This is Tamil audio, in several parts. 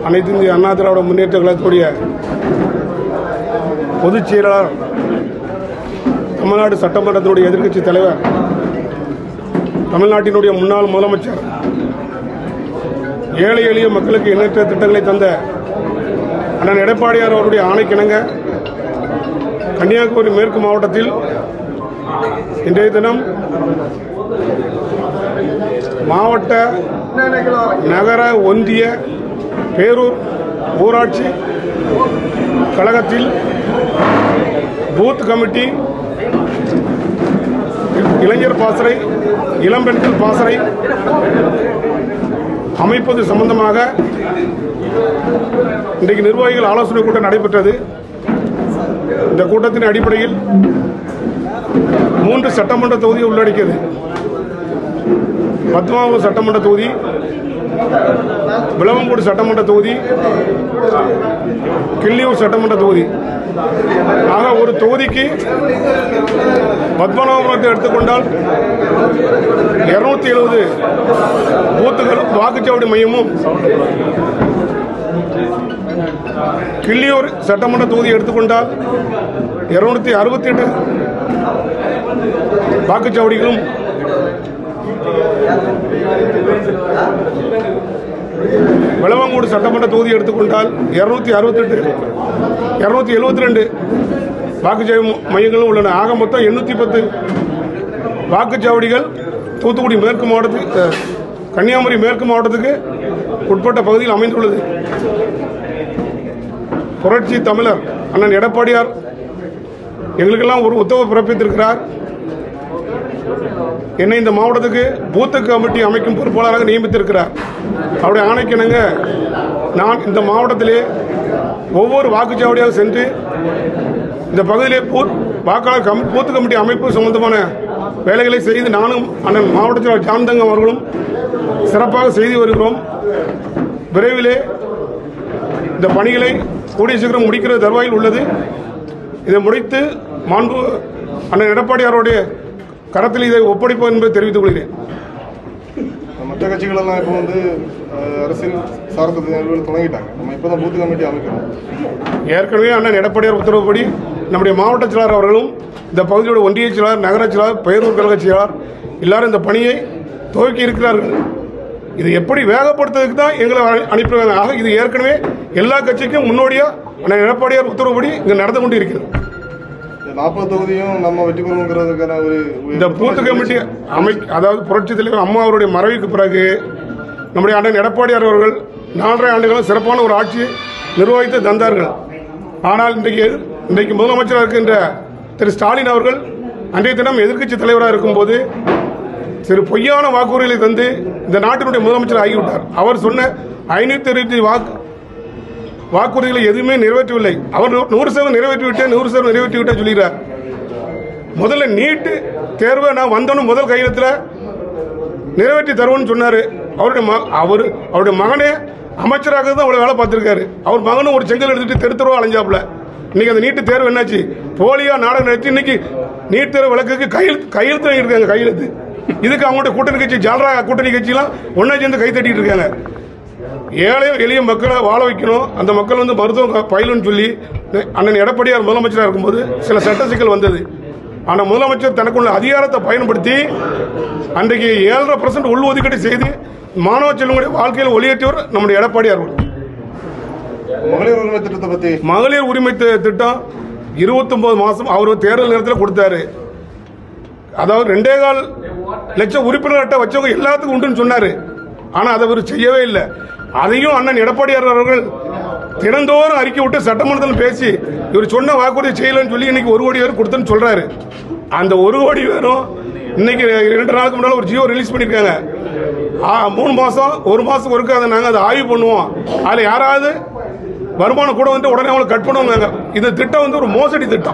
அனைத்து இந்திய அண்ணா திராவிட முன்னேற்ற கழகத்துடைய பொதுச் செயலாளர் தமிழ்நாடு சட்டமன்றத்தினுடைய எதிர்க்கட்சி தலைவர் தமிழ்நாட்டினுடைய முன்னாள் முதலமைச்சர் ஏழை எளிய மக்களுக்கு எண்ணற்ற திட்டங்களை தந்த அண்ணன் எடப்பாடியார் அவருடைய ஆணைக்கிணங்க கன்னியாகுமரி மேற்கு மாவட்டத்தில் இன்றைய தினம் மாவட்ட நகர ஒன்றிய பேரூர் ஊராட்சி கழகத்தில் பூத் கமிட்டி இளைஞர் பாசறை இளம்பெண்கள் பாசறை அமைப்பது சம்பந்தமாக இன்றைக்கு நிர்வாகிகள் ஆலோசனை கூட்டம் நடைபெற்றது இந்த கூட்டத்தின் அடிப்படையில் மூன்று சட்டமன்ற தொகுதியை உள்ளடக்கியது பத்மாவூர் சட்டமன்ற தொகுதி விளவங்கோடு சட்டமன்ற தொகுதி கிள்ளியூர் சட்டமன்ற தொகுதி ஆக ஒரு தொகுதிக்கு பத்மநாபபுரத்தை எடுத்துக்கொண்டால் இருநூத்தி எழுபது பூத்துகள் வாக்குச்சாவடி மையமும் கிள்ளியூர் சட்டமன்ற தொகுதி எடுத்துக்கொண்டால் இருநூத்தி அறுபத்தி எட்டு வாக்குச்சாவடிகளும் விளவங்கோடு சட்டமன்ற தொகுதி எடுத்துக்கொண்டால் இருநூத்தி அறுபத்தெட்டு இருநூத்தி எழுபத்தி ரெண்டு வாக்குச்சாவடி மையங்களும் உள்ளன ஆக மொத்தம் எண்ணூற்றி பத்து வாக்குச்சாவடிகள் தூத்துக்குடி மேற்கு மாவட்டத்துக்கு அஹ், கன்னியாகுமரி மேற்கு மாவட்டத்துக்கு உட்பட்ட பகுதியில் அமைந்துள்ளது புரட்சி தமிழர் அண்ணன் எடப்பாடியார் எங்களுக்கெல்லாம் ஒரு உத்தரவு பிறப்பித்திருக்கிறார் என்னை இந்த மாவட்டத்துக்கு பூத்து கமிட்டி அமைக்கும் பொறுப்பாளராக நியமித்திருக்கிறார் அவருடைய ஆணைக்கிணங்க நான் இந்த மாவட்டத்திலே ஒவ்வொரு வாக்குச்சாவடியாக சென்று இந்த பகுதியிலே பூத் வாக்காளர் கமி பூத்து கமிட்டி அமைப்பு சம்பந்தமான வேலைகளை செய்து நானும் அண்ணன் மாவட்ட செயலாளர் ஜான்தங்கம் அவர்களும் சிறப்பாக செய்து வருகிறோம் விரைவிலே இந்த பணிகளை கூடிய சீக்கிரம் முடிக்கிற தருவாயில் உள்ளது இதை முடித்து மாண்பு அண்ணன் எடப்பாடியாருடைய கரத்தில் இதை ஒப்படைப்போம் என்பதை தெரிவித்துக் கொள்கிறேன் மற்ற கட்சிகளெல்லாம் இப்போ வந்து அஹ், அரசியல் சார்ந்த நிகழ்வுகள் தொடங்கிட்டாங்க நம்ம இப்போ தான் பூத்து கமிட்டி அமைக்கிறோம் ஏற்கனவே அண்ணன் எடப்பாடியார் உத்தரவுப்படி நம்முடைய மாவட்ட செயலாளர் அவர்களும் இந்த பகுதியோட ஒன்றிய செயலாளர் நகர செயலாளர் பெயரூர் கழக செயலாளர் எல்லாரும் இந்த பணியை துவக்கி இருக்கிறார்கள் இது எப்படி வேகப்படுத்துறதுக்கு தான் எங்களை அனு- அனுப்பிடுவாங்க ஆக இது ஏற்கனவே எல்லா கட்சிக்கும் முன்னோடியா அண்ணன் எடப்பாடியார் உத்தரவுப்படி இங்கே நடந்து கொண்டு இருக்கிறது இந்த நாற்பது தொகுதியும் நம்ம வெற்றி பெறுங்கிறதுக்கான ஒரு இந்த பூத்து கமிட்டி அமை அதாவது புரட்சி தலைவர் அம்மா அவருடைய மறைவுக்கு பிறகு நம்முடைய அண்ணன் எடப்பாடியார் அவர்கள் நாலரை ஆண்டுகளும் சிறப்பான ஒரு ஆட்சி நிர்வகித்து தந்தார்கள் ஆனால் இன்றைக்கு இன்றைக்கு முதலமைச்சராக இருக்கின்ற திரு ஸ்டாலின் அவர்கள் அன்றைய தினம் எதிர்க்கட்சி தலைவராக இருக்கும்போது சிறு பொய்யான வாக்குறுதிகளை தந்து இந்த நாட்டினுடைய முதலமைச்சர் ஆகிவிட்டார் அவர் சொன்ன ஐநூத்தி அறுபத்தி வாக்கு வாக்குறுதிகளை எதுவுமே நிறைவேற்றவில்லை அவர் நூ- நூறு சதவீதம் நிறைவேற்றி விட்டேன் நூறு சதவீதம் நிறைவேற்றி விட்டேன் சொல்கிறார் முதல்ல நீட்டு தேர்வை நான் வந்தோன்னு முதல் கையெழுத்தில் நிறைவேற்றி தருவேன்னு சொன்னார் அவருடைய ம அவர் அவருடைய மகனே அமைச்சராக தான் அவ்வளோ வேலை பார்த்துருக்காரு அவர் மகனும் ஒரு செங்கல் எடுத்துட்டு தெரு தெருவா அலைஞ்சாப்புல இன்னைக்கு அந்த நீட்டு தேர்வு என்னாச்சு போலியா நாடகம் நடத்தி இன்னைக்கு நீட் தேர்வு விளக்குக்கு கையெழுத்து கையெழுத்து வாங்கியிருக்காங்க கையெழுத்து இதுக்கு அவங்கள்ட்ட கூட்டணி கட்சி ஜால்ரா கூட்டணி கட்சியெல்லாம் ஒன்றா சேர்ந்து கை தட்டிட்டு இருக்காங்க ஏழை எளிய மக்களை வாழ வைக்கணும் அந்த மக்கள் வந்து மருத்துவம் க- பயிலுன்னு சொல்லி அண்ணன் எடப்பாடியார் முதலமைச்சராக இருக்கும்போது சில சட்ட சிக்கல் வந்தது ஆனால் முதலமைச்சர் தனக்குள்ள அதிகாரத்தை பயன்படுத்தி அன்றைக்கு ஏழரை பர்சன்ட் உள்ஒதுக்கீடு செய்து மாணவ செல்வங்களுடைய வாழ்க்கையில் ஒளியேற்றியவர் நம்முடைய எடப்பாடியார் அவர்கள். மகளிர் உரிமை திட்டத்தை பத்தி மகளிர் உரிமை தி- திட்டம் 29 மாசம் அவர் தேர்தல் நேரத்தில் கொடுத்தாரு அதாவது ரெண்டே கால் லட்சம் உறுப்பினர் அட்டை வச்சவங்க எல்லாத்துக்கும் உண்டுன்னு சொன்னாரு ஆனா அதை அவர் செய்யவே இல்லை அதையும் அண்ணன் எடப்பாடியார் அவர்கள் தினந்தோறும் அறிக்கை விட்டு சட்டமன்றத்தில் பேசி இவர் சொன்ன வாக்குறுதி செய்யலன்னு சொல்லி இன்னைக்கு ஒரு கோடி பேர் கொடுத்தேன்னு சொல்றாரு அந்த ஒரு கோடி பேரும் இன்னைக்கு ரெண்டு நாளுக்கு முன்னால ஒரு ஜியோ ரிலீஸ் பண்ணிருக்காங்க ஆ, மூணு மாசம் ஒரு மாசம் ஒருக்க அதை நாங்க அதை ஆய்வு பண்ணுவோம் அதுல யாராவது வருமானம் கூட வந்து உடனே அவங்களை கட் பண்ணுவாங்க இந்த திட்டம் வந்து ஒரு மோசடி திட்டம்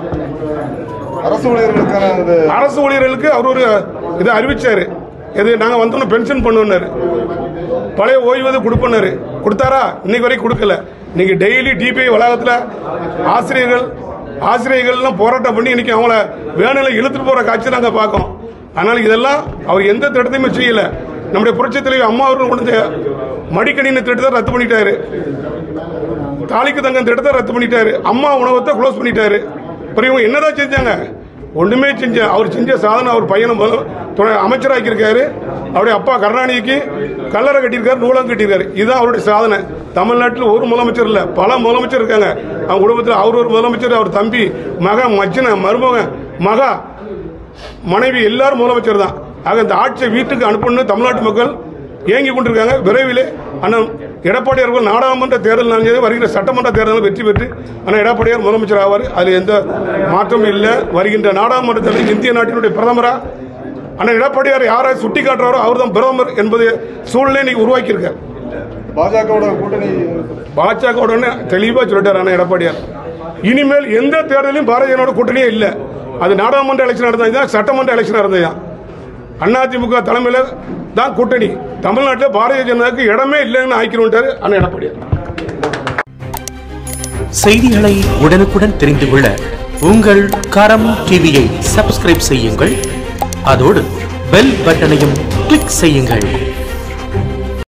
அரசு ஊழியர்களுக்கான அந்த அரசு ஊழியர்களுக்கு அவர் ஒரு இதை அறிவிச்சாரு இது நாங்க வந்தோம்னா பென்ஷன் பண்ணுவோம்னாரு பழைய ஓய்வூதியம் கொடுப்பனாரு கொடுத்தாரா இன்னைக்கு வரைக்கும் கொடுக்கல இன்னைக்கு டெய்லி டிபிஐ வளாகத்தில் ஆசிரியர்கள் ஆசிரியர்கள்லாம் போராட்டம் பண்ணி இன்னைக்கு அவங்கள வேணும்ல இழுத்துட்டு போற காட்சி நாங்க பார்க்கோம் ஆனால் இதெல்லாம் அவர் எந்த திட்டத்தையுமே செய்யல நம்முடைய புரட்சி தலைவர் அம்மா அவர்கள் கொண்டு வந்த மடிக்கணினி திட்டத்தை ரத்து பண்ணிட்டாரு தாலிக்கு தங்கம் திட்டத்தை ரத்து பண்ணிட்டாரு அம்மா உணவத்தை க்ளோஸ் பண்ணிட்டாரு அப்புறம் இவங்க என்னதான் செஞ்சாங்க ஒண்ணுமே செஞ்ச அவர் செஞ்ச சாதனை அவர் பையனை முதல் துணை அமைச்சராக்கியிருக்காரு அவருடைய அப்பா கருணாநிதிக்கு கல்லறை கட்டியிருக்காரு நூலம் கட்டியிருக்காரு இதுதான் அவருடைய சாதனை தமிழ்நாட்டில் ஒரு முதலமைச்சர் இல்லை பல முதலமைச்சர் இருக்காங்க அவங்க குடும்பத்தில் அவர் ஒரு முதலமைச்சர் அவர் தம்பி மக மச்சின மருமகன் மகா மனைவி எல்லாரும் முதலமைச்சர் தான் ஆக இந்த ஆட்சியை வீட்டுக்கு அனுப்பணும்னு தமிழ்நாட்டு மக்கள் ஏங்கி கொண்டிருக்காங்க விரைவிலே அண்ணன் எடப்பாடியார் அவர்கள் நாடாளுமன்ற தேர்தல் நடந்தது வருகிற சட்டமன்ற தேர்தலில் வெற்றி பெற்று அண்ணன் எடப்பாடியார் முதலமைச்சர் ஆவார் அதில் எந்த மாற்றமும் இல்லை வருகின்ற நாடாளுமன்ற தேர்தலில் இந்திய நாட்டினுடைய பிரதமரா அண்ணன் எடப்பாடியார் யாரை சுட்டி காட்டுறாரோ அவர் தான் பிரதமர் என்பது சூழ்நிலை இன்னைக்கு உருவாக்கியிருக்கார் பாஜகவோட கூட்டணி பாஜகவுடனே தெளிவா சொல்லிட்டார் அண்ணன் எடப்பாடியார் இனிமேல் எந்த தேர்தலையும் பாரதிய ஜனதா கூட்டணியே இல்லை அது நாடாளுமன்ற எலெக்ஷன் நடந்தது சட்டமன்ற எலெக்ஷன் நடந்தது அதிமுக தலைமையில் தான் கூட்டணி தமிழ்நாட்டில் பாரதிய ஜனதாவுக்கு இடமே இல்லைன்னு ஆக்கிடுவாரு அண்ணன் எடப்பாடியார் செய்திகளை உடனுக்குடன் தெரிந்து கொள்ள உங்கள் கரம் டிவியை சப்ஸ்கிரைப் செய்யுங்கள் அதோடு பெல் பட்டனையும் கிளிக் செய்யுங்கள்